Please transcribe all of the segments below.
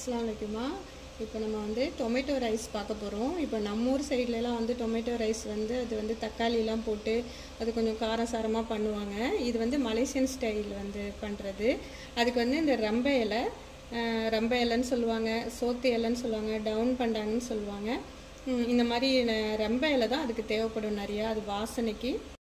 அஸ்லாம் வலைக்குமா இப்போ நம்ம வந்து டொமேட்டோ ரைஸ் பார்க்க போகிறோம் இப்போ நம்ம ஊர் சைட்லலாம் வந்து டொமேட்டோ ரைஸ் வந்து அது வந்து தக்காளிலாம் போட்டு அது கொஞ்சம் காரசாரமாக பண்ணுவாங்க இது வந்து மலேசியன் ஸ்டைல் வந்து பண்ணுறது அதுக்கு வந்து இந்த ரம்ப இலை அஹ், ரம்ப இலைன்னு சொல்லுவாங்க சோத்து இலைன்னு சொல்லுவாங்க டவுன் பண்டாங்கன்னு சொல்லுவாங்க ம், இந்த மாதிரி ந- ரம்ப இலை தான் அதுக்கு தேவைப்படும் நிறையா அது வாசனைக்கு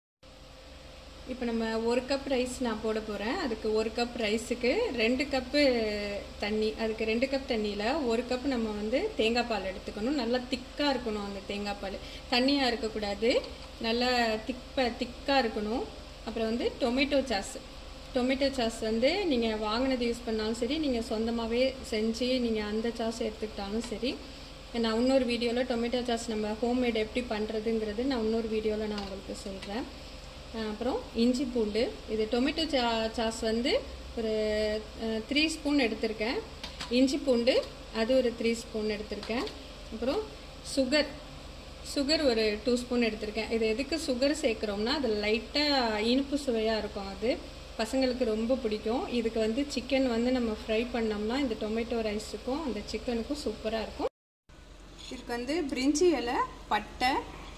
இப்போ நம்ம ஒரு கப் ரைஸ் நான் போட போகிறேன் அதுக்கு ஒரு கப் ரைஸுக்கு ரெண்டு கப்பு தண்ணி அதுக்கு ரெண்டு கப் தண்ணியில் ஒரு கப் நம்ம வந்து தேங்காய் பால் எடுத்துக்கணும் நல்லா திக்காக இருக்கணும் அந்த தேங்காய் பால் தண்ணியாக இருக்கக்கூடாது நல்லா திப்ப திக்காக இருக்கணும் அப்புறம் வந்து டொமேட்டோ சாஸ் டொமேட்டோ சாஸ் வந்து நீங்கள் வாங்கினது யூஸ் பண்ணாலும் சரி நீங்கள் சொந்தமாகவே செஞ்சு நீங்கள் அந்த சாஸ் எடுத்துக்கிட்டாலும் சரி நான் இன்னொரு வீடியோவில் டொமேட்டோ சாஸ் நம்ம ஹோம்மேட் எப்படி பண்ணுறதுங்கிறது நான் இன்னொரு வீடியோவில் நான் உங்களுக்கு சொல்கிறேன் அஹ் அப்புறம் இஞ்சி பூண்டு இது டொமேட்டோ சா சாஸ் வந்து ஒரு த்ரீ ஸ்பூன் எடுத்திருக்கேன் இஞ்சி பூண்டு அது ஒரு த்ரீ ஸ்பூன் எடுத்திருக்கேன் அப்புறம் சுகர் சுகர் ஒரு டூ ஸ்பூன் எடுத்திருக்கேன் இது எதுக்கு சுகர் சேர்க்குறோம்னா அது லைட்டாக இனிப்பு சுவையாக இருக்கும் அது பசங்களுக்கு ரொம்ப பிடிக்கும் இதுக்கு வந்து சிக்கன் வந்து நம்ம ஃப்ரை பண்ணோம்னா இந்த டொமேட்டோ ரைஸுக்கும் அந்த சிக்கனுக்கும் சூப்பராக இருக்கும் இதுக்கு வந்து பிரிஞ்சி இலை பட்டை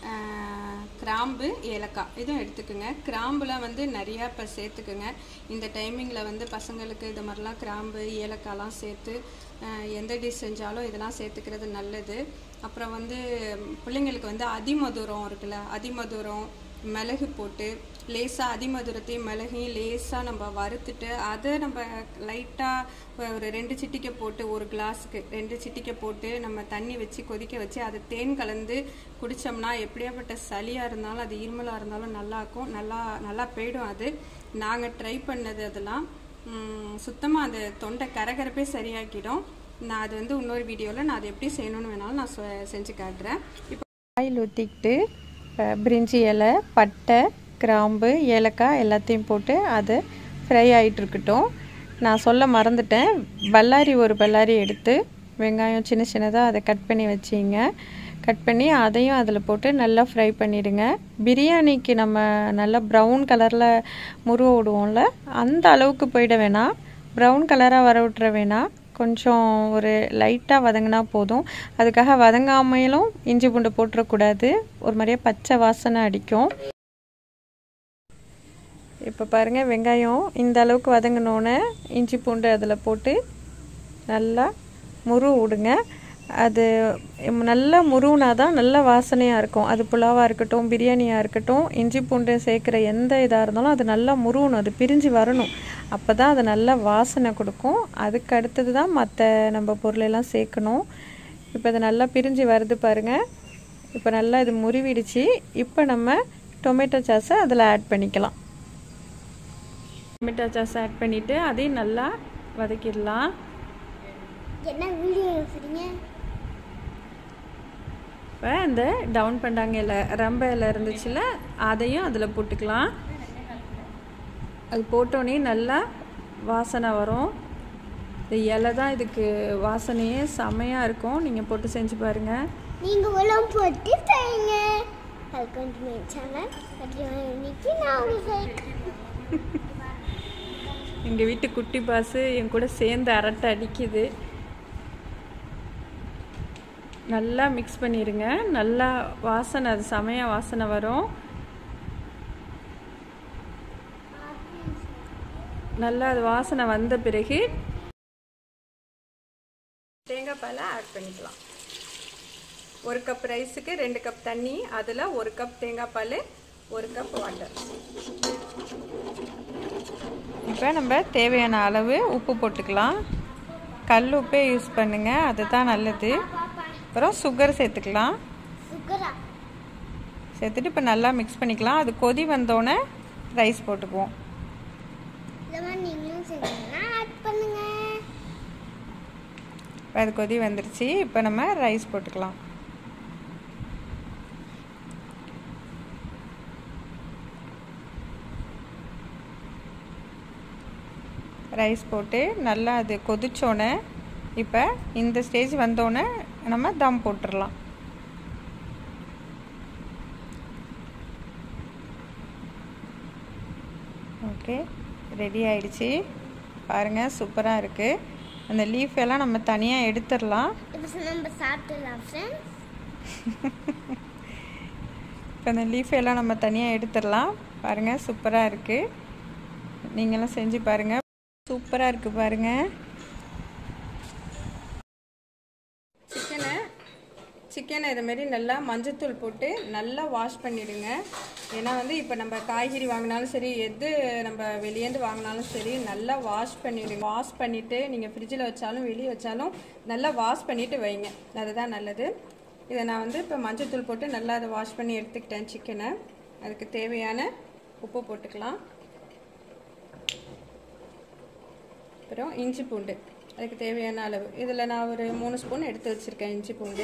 ஆஹ், கிராம்பு ஏலக்காய் இதுவும் எடுத்துக்கோங்க கிராம்புலாம் வந்து நிறையா இப்போ சேர்த்துக்குங்க இந்த டைமிங்கில் வந்து பசங்களுக்கு இது மாதிரிலாம் கிராம்பு ஏலக்காய்லாம் சேர்த்து ஆஹ், எந்த டிஷ் செஞ்சாலும் இதெல்லாம் சேர்த்துக்கிறது நல்லது அப்புறம் வந்து பிள்ளைங்களுக்கு வந்து அதிமதுரம் இருக்குல்ல அதிமதுரம் மிளகு போட்டு லேசாக அதிமதுரத்தையும் மிளகையும் லேசாக நம்ம வறுத்துட்டு அதை நம்ம லைட்டாக ஒரு ரெண்டு சிட்டிக்கை போட்டு ஒரு கிளாஸுக்கு ரெண்டு சிட்டிக்கை போட்டு நம்ம தண்ணி வச்சு கொதிக்க வச்சு அது தேன் கலந்து குடித்தோம்னா எப்படியாப்பட்ட சளியாக இருந்தாலும் அது இருமலாக இருந்தாலும் நல்லா இருக்கும் நல்லா நல்லா போயிடும் அது நாங்கள் ட்ரை பண்ணது அதெல்லாம் சுத்தமாக அந்த தொண்டை கரகரப்பே சரியாக்கிடும் நான் அது வந்து இன்னொரு வீடியோவில் நான் அதை எப்படி செய்யணும்னு வேணாலும் நான் சொ- செஞ்சு காட்டுறேன் இப்போ ஆயில் ஊற்றிக்கிட்டு பிரிஞ்சி இலை பட்டை கிராம்பு ஏலக்காய் எல்லாத்தையும் போட்டு அது ஃப்ரை ஆகிட்டு இருக்கட்டும் நான் சொல்ல மறந்துட்டேன் பல்லாரி ஒரு பல்லாரி எடுத்து வெங்காயம் சின்ன சின்னதாக அதை கட் பண்ணி வச்சிங்க கட் பண்ணி அதையும் அதில் போட்டு நல்லா ஃப்ரை பண்ணிடுங்க பிரியாணிக்கு நம்ம நல்லா ப்ரௌன் கலரில் முருவ விடுவோம்ல அந்த அளவுக்கு போயிட வேணாம் ப்ரௌன் கலராக வர விட்டுற வேணாம் கொஞ்சம் ஒரு லைட்டாக வதங்கினா போதும் அதுக்காக வதங்காமையிலும் இஞ்சி பூண்டு போட்டுறக்கூடாது ஒரு மாதிரியே பச்சை வாசனை அடிக்கும் இப்போ பாருங்கள் வெங்காயம் இந்த அளவுக்கு வதங்கினோன்னே இஞ்சி பூண்டு அதில் போட்டு நல்லா முருவு விடுங்க அது ம், நல்லா முருவுனா தான் நல்ல வாசனையாக இருக்கும் அது புலாவாக இருக்கட்டும் பிரியாணியாக இருக்கட்டும் இஞ்சி பூண்டு சேர்க்குற எந்த இதாக இருந்தாலும் அது நல்லா முருவணும் அது பிரிஞ்சு வரணும் அப்போ தான் அது நல்ல வாசனை கொடுக்கும் அதுக்கு அடுத்தது தான் மற்ற நம்ம பொருளெல்லாம் சேர்க்கணும் இப்போ இது நல்லா பிரிஞ்சு வருது பாருங்கள் இப்போ நல்லா இது முறிவிடுச்சு இப்போ நம்ம டொமேட்டோ சாஸை அதில் ஆட் பண்ணிக்கலாம் டொமேட்டோ சாஸ் ஆட் பண்ணிவிட்டு அதையும் நல்லா வதக்கிடலாம் என்ன வீடியோ எடுக்கிறீங்க இப்போ இந்த டவுன் பண்ணாங்க இலை ரம்ப இலை இருந்துச்சுல அதையும் அதில் போட்டுக்கலாம் அது போட்டோன்னே நல்லா வாசனை வரும் இந்த இலை தான் இதுக்கு வாசனையே செமையாக இருக்கும் நீங்கள் போட்டு செஞ்சு பாருங்கள் நீங்கள் உலம் போட்டு செய்யுங்க வெல்கம் டு மை சேனல் இன்னைக்கு நான் உங்களுக்கு எங்கள் வீட்டு குட்டி பாசு என் கூட சேர்ந்து அரட்டை அடிக்குது நல்லா மிக்ஸ் பண்ணிடுங்க நல்லா வாசனை அது செமையாக வாசனை வரும் நல்லா அது வாசனை வந்த பிறகு தேங்காய் பாலை ஆட் பண்ணிக்கலாம் ஒரு கப் ரைஸுக்கு ரெண்டு கப் தண்ணி அதில் ஒரு கப் தேங்காய் பால் ஒரு கப் வாட்டர் இப்போ நம்ம தேவையான அளவு உப்பு போட்டுக்கலாம் கல் உப்பே யூஸ் பண்ணுங்க அதுதான் நல்லது அப்புறம் சுகர் சேர்த்துக்கலாம் சுகரா சேர்த்துட்டு இப்போ நல்லா மிக்ஸ் பண்ணிக்கலாம் அது கொதி வந்தோடனே ரைஸ் போட்டுக்குவோம் இந்த மாதிரி நீங்களும் செஞ்சீங்கன்னா ஆட் பண்ணுங்க இப்போ அது கொதி வந்துருச்சு இப்போ நம்ம ரைஸ் போட்டுக்கலாம் ரைஸ் போட்டு நல்லா அது கொதிச்சோன்னே இப்போ இந்த ஸ்டேஜ் வந்தோடனே நம்ம தம் போட்டுடலாம் ஓகே ரெடி ஆயிடுச்சு பாருங்கள் சூப்பராக இருக்குது அந்த லீஃப் எல்லாம் நம்ம தனியாக எடுத்துடலாம் இப்போ நம்ம சாப்பிட்டுலாம் ஃப்ரெண்ட்ஸ் இப்போ அந்த லீஃப் எல்லாம் நம்ம தனியாக எடுத்துடலாம் பாருங்கள் சூப்பராக இருக்குது நீங்களும் செஞ்சு பாருங்கள் சூப்பராக இருக்குது பாருங்கள் சிக்கனை சிக்கனை இதுமாரி நல்லா மஞ்சத்தூள் போட்டு நல்லா வாஷ் பண்ணிடுங்க ஏன்னா வந்து இப்போ நம்ம காய்கறி வாங்கினாலும் சரி எது நம்ம வெளியேந்து வாங்கினாலும் சரி நல்லா வாஷ் பண்ணிடுங்க வாஷ் பண்ணிவிட்டு நீங்கள் ஃப்ரிட்ஜில் வச்சாலும் வெளியே வச்சாலும் நல்லா வாஷ் பண்ணிவிட்டு வைங்க அதுதான் நல்லது இதை நான் வந்து இப்போ மஞ்சத்தூள் போட்டு நல்லா அதை வாஷ் பண்ணி எடுத்துக்கிட்டேன் சிக்கனை அதுக்கு தேவையான உப்பு போட்டுக்கலாம் அப்புறம் இஞ்சி பூண்டு அதுக்கு தேவையான அளவு இதில் நான் ஒரு மூணு ஸ்பூன் எடுத்து வச்சுருக்கேன் இஞ்சி பூண்டு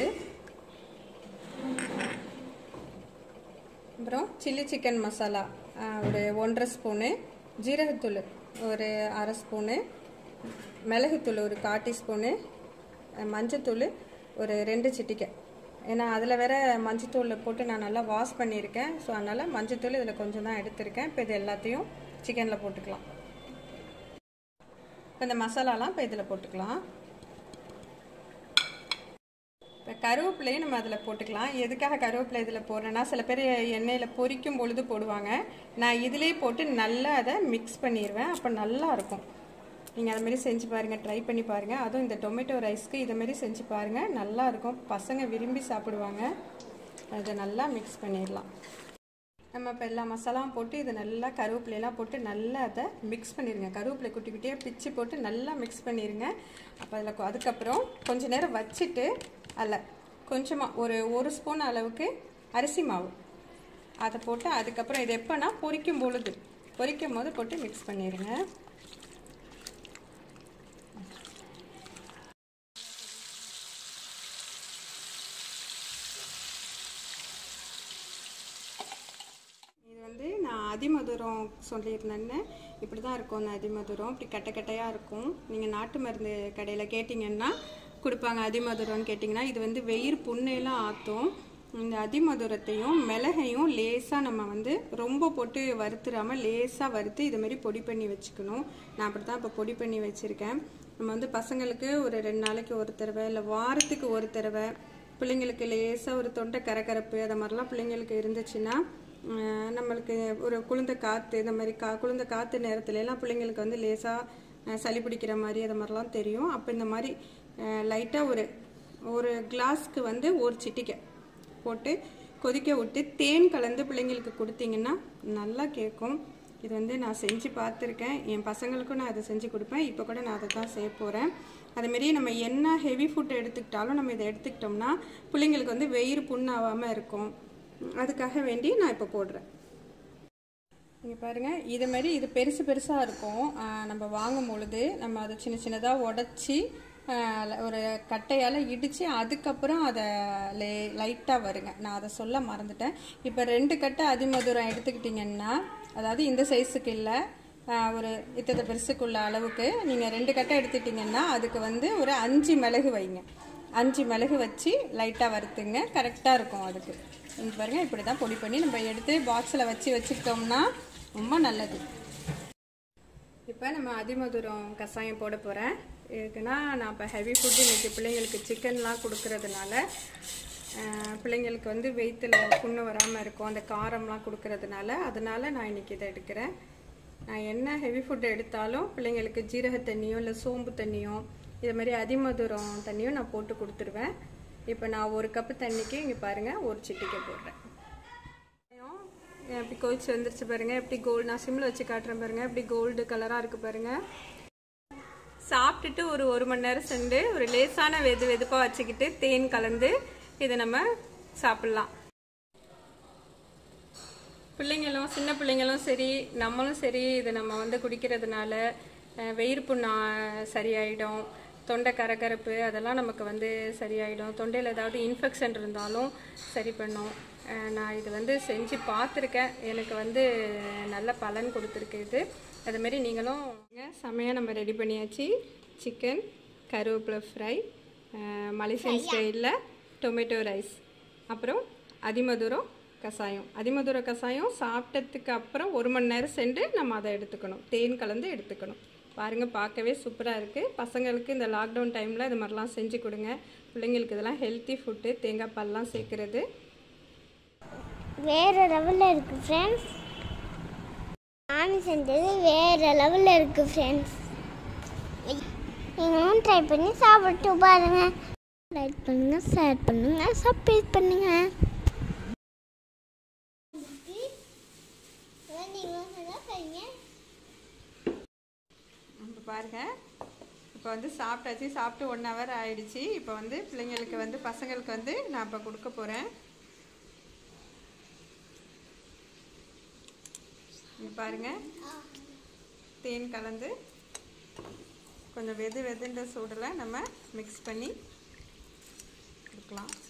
அப்புறம் சில்லி சிக்கன் மசாலா ஒரு ஒன்றரை ஸ்பூனு ஜீரகத்தூள் ஒரு அரை ஸ்பூனு மிளகுத்தூள் ஒரு கால் டீஸ்பூனு மஞ்சத்தூள் ஒரு ரெண்டு சிட்டிக்கை ஏன்னா அதில் வேற மஞ்சத்தூள் போட்டு நான் நல்லா வாஷ் பண்ணியிருக்கேன் ஸோ அதனால் மஞ்சத்தூள் இதில் கொஞ்சம் தான் எடுத்திருக்கேன் இப்போ இது எல்லாத்தையும் சிக்கனில் போட்டுக்கலாம் இப்போ இந்த மசாலாலாம் இப்போ இதில் போட்டுக்கலாம் இப்போ கருவேப்பிலையும் நம்ம அதில் போட்டுக்கலாம் எதுக்காக கருவேப்பிலை இதில் போடுறேன்னா சில பேர் எண்ணெயில் பொரிக்கும் பொழுது போடுவாங்க நான் இதிலே போட்டு நல்லா அதை மிக்ஸ் பண்ணிடுவேன் அப்போ நல்லா இருக்கும் நீங்கள் அதுமாரி செஞ்சு பாருங்கள் ட்ரை பண்ணி பாருங்கள் அதுவும் இந்த டொமேட்டோ ரைஸ்க்கு இதுமாரி செஞ்சு பாருங்கள் நல்லா இருக்கும் பசங்க விரும்பி சாப்பிடுவாங்க அதை நல்லா மிக்ஸ் பண்ணிடலாம் நம்ம இப்போ எல்லா மசாலாவும் போட்டு இதை நல்லா கருவேப்பிலையெல்லாம் போட்டு நல்லா அதை மிக்ஸ் பண்ணிடுங்க கருவேப்பிலை குட்டி குட்டியாக பிச்சு போட்டு நல்லா மிக்ஸ் பண்ணிடுங்க அப்போ அதில் அதுக்கப்புறம் கொஞ்சம் நேரம் வச்சுட்டு அதில் கொஞ்சமாக ஒரு ஒரு ஸ்பூன் அளவுக்கு அரிசி மாவு அதை போட்டு அதுக்கப்புறம் இது எப்போனா பொரிக்கும் பொழுது பொரிக்கும் போது போட்டு மிக்ஸ் பண்ணிடுங்க இது வந்து நான் அதிமதுரம் சொல்லியிருந்தேன்னு இப்படி தான் இருக்கும் அந்த அதிமதுரம் இப்படி கட்டை கட்டையாக இருக்கும் நீங்கள் நாட்டு மருந்து கடையில் கேட்டிங்கன்னா கொடுப்பாங்க அதிமதுரம்னு கேட்டிங்கன்னா இது வந்து வெயிர் புண்ணையெல்லாம் ஆற்றும் இந்த அதிமதுரத்தையும் மிளகையும் லேசாக நம்ம வந்து ரொம்ப போட்டு வறுத்துடாமல் லேசாக வறுத்து இதுமாரி பொடி பண்ணி வச்சுக்கணும் நான் அப்படி தான் இப்போ பொடி பண்ணி வச்சுருக்கேன் நம்ம வந்து பசங்களுக்கு ஒரு ரெண்டு நாளைக்கு ஒரு தடவை இல்லை வாரத்துக்கு ஒரு தடவை பிள்ளைங்களுக்கு லேசாக ஒரு தொண்டை கரகரப்பு அது மாதிரிலாம் பிள்ளைங்களுக்கு இருந்துச்சுன்னா அஹ் நம்மளுக்கு ஒரு குளிர்ந்த காற்று இந்த மாதிரி கா குளிர்ந்த காற்று நேரத்துல எல்லாம் பிள்ளைங்களுக்கு வந்து லேசாக சளி பிடிக்கிற மாதிரி அது மாதிரிலாம் தெரியும் அப்போ இந்த மாதிரி லைட்டாக ஒரு ஒரு கிளாஸ்க்கு வந்து ஒரு சிட்டிக்கை போட்டு கொதிக்க விட்டு தேன் கலந்து பிள்ளைங்களுக்கு கொடுத்தீங்கன்னா நல்லா கேட்கும் இது வந்து நான் செஞ்சு பார்த்துருக்கேன் என் பசங்களுக்கும் நான் அதை செஞ்சு கொடுப்பேன் இப்போ கூட நான் அதை தான் செய்ய போகிறேன் அதுமாரி நம்ம என்ன ஹெவி ஃபுட் எடுத்துக்கிட்டாலும் நம்ம இதை எடுத்துக்கிட்டோம்னா பிள்ளைங்களுக்கு வந்து வெயிறு புண்ணாகாமல் இருக்கும் அதுக்காக வேண்டி நான் இப்போ போடுறேன் இங்கே பாருங்கள் இது மாதிரி இது பெருசு பெருசாக இருக்கும் ஆஹ் நம்ம வாங்கும் பொழுது நம்ம அதை சின்ன சின்னதாக உடச்சி ஒரு கட்டையால் இடித்து அதுக்கப்புறம் அதை லே லைட்டாக வருங்க நான் அதை சொல்ல மறந்துட்டேன் இப்போ ரெண்டு கட்டை அதிமதுரம் எடுத்துக்கிட்டிங்கன்னா அதாவது இந்த சைஸுக்கு இல்லை ஒரு இத்தனை பெருசுக்குள்ள அளவுக்கு நீங்கள் ரெண்டு கட்டை எடுத்துட்டிங்கன்னா அதுக்கு வந்து ஒரு அஞ்சு மிளகு வைங்க அஞ்சு மிளகு வச்சு லைட்டாக வறுத்துங்க கரெக்டாக இருக்கும் அதுக்கு இங்கே பாருங்கள் இப்படி தான் பொடி பண்ணி நம்ம எடுத்து பாக்ஸில் வச்சு வச்சுக்கிட்டோம்னா ரொம்ப நல்லது இப்போ நம்ம அதிமதுரம் கஷாயம் போட போகிறேன் இதுக்குன்னா நான் இப்போ ஹெவி ஃபுட் இன்றைக்கி பிள்ளைங்களுக்கு சிக்கன்லாம் கொடுக்கறதுனால அஹ், பிள்ளைங்களுக்கு வந்து வெயித்தில் புண்ணு வராமல் இருக்கும் அந்த காரம்லாம் கொடுக்கறதுனால அதனால நான் இன்றைக்கி இதை எடுக்கிறேன் நான் என்ன ஹெவி ஃபுட் எடுத்தாலும் பிள்ளைங்களுக்கு ஜீரக தண்ணியோ இல்லை சோம்பு தண்ணியோ இது மாதிரி அதிமதுரம் தண்ணியும் நான் போட்டு கொடுத்துருவேன் இப்போ நான் ஒரு கப்பு தண்ணிக்கு இங்கே பாருங்கள் ஒரு சிட்டிக்கை போடுறேன் எப்படி கொதிச்சு வந்துருச்சு பாருங்க எப்படி கோல்டு நான் சிம்மில் வச்சு காட்டுறேன் பாருங்க எப்படி கோல்டு கலராக இருக்கு பாருங்க சாப்பிட்டுட்டு ஒரு ஒரு மணி நேரம் சென்று ஒரு லேசான வெது வெதுப்பாக வச்சுக்கிட்டு தேன் கலந்து இதை நம்ம சாப்பிட்லாம் பிள்ளைங்களும் சின்ன பிள்ளைங்களும் சரி நம்மளும் சரி இதை நம்ம வந்து குடிக்கிறதுனால அஹ், வெயிர் புண்ணா சரியாயிடும் தொண்டை கரகரப்பு அதெல்லாம் நமக்கு வந்து சரியாயிடும் தொண்டையில் ஏதாவது இன்ஃபெக்ஷன் இருந்தாலும் சரி பண்ணும் அஹ், நான் இது வந்து செஞ்சு பார்த்துருக்கேன் எனக்கு வந்து நல்ல பலன் கொடுத்துருக்கு இது அதுமாரி நீங்களும் செமையாக நம்ம ரெடி பண்ணியாச்சு சிக்கன் கருவேப்பிலை ஃப்ரை மலேசியன் ஸ்டைலில் டொமேட்டோ ரைஸ் அப்புறம் அதிமதுரம் கஷாயம் அதிமதுர கஷாயம் சாப்பிட்டதுக்கு அப்புறம் ஒரு மணி நேரம் சென்று நம்ம அதை எடுத்துக்கணும் தேன் கலந்து எடுத்துக்கணும் பாருங்கள் பார்க்கவே சூப்பராக இருக்குது பசங்களுக்கு இந்த லாக்டவுன் டைமில் இது மாதிரிலாம் செஞ்சு கொடுங்க பிள்ளைங்களுக்கு இதெல்லாம் ஹெல்த்தி ஃபுட்டு தேங்காய் பால்லாம் சேர்க்குறது வேற லெவலில் இருக்கு ஃப்ரெண்ட்ஸ் நான் செஞ்சது வேற லெவலில் இருக்கு ஃப்ரெண்ட்ஸ் நீங்களும் ட்ரை பண்ணி சாப்பிட்டு பாருங்க லைக் பண்ணுங்க ஷேர் பண்ணுங்க சப்ஸ்கிரைப் பண்ணுங்க இப்போ பாருங்கள் இப்போ வந்து சாப்பிட்டாச்சு சாப்பிட்டு ஒன் ஹவர் ஆயிடுச்சு இப்போ வந்து பிள்ளைங்களுக்கு வந்து பசங்களுக்கு வந்து நான் இப்போ கொடுக்க போகிறேன் இங்க பாருங்க தேன் கலந்து கொஞ்சம் வெது வெதுன்ற சூடில் நம்ம மிக்ஸ் பண்ணி கொடுக்கலாம்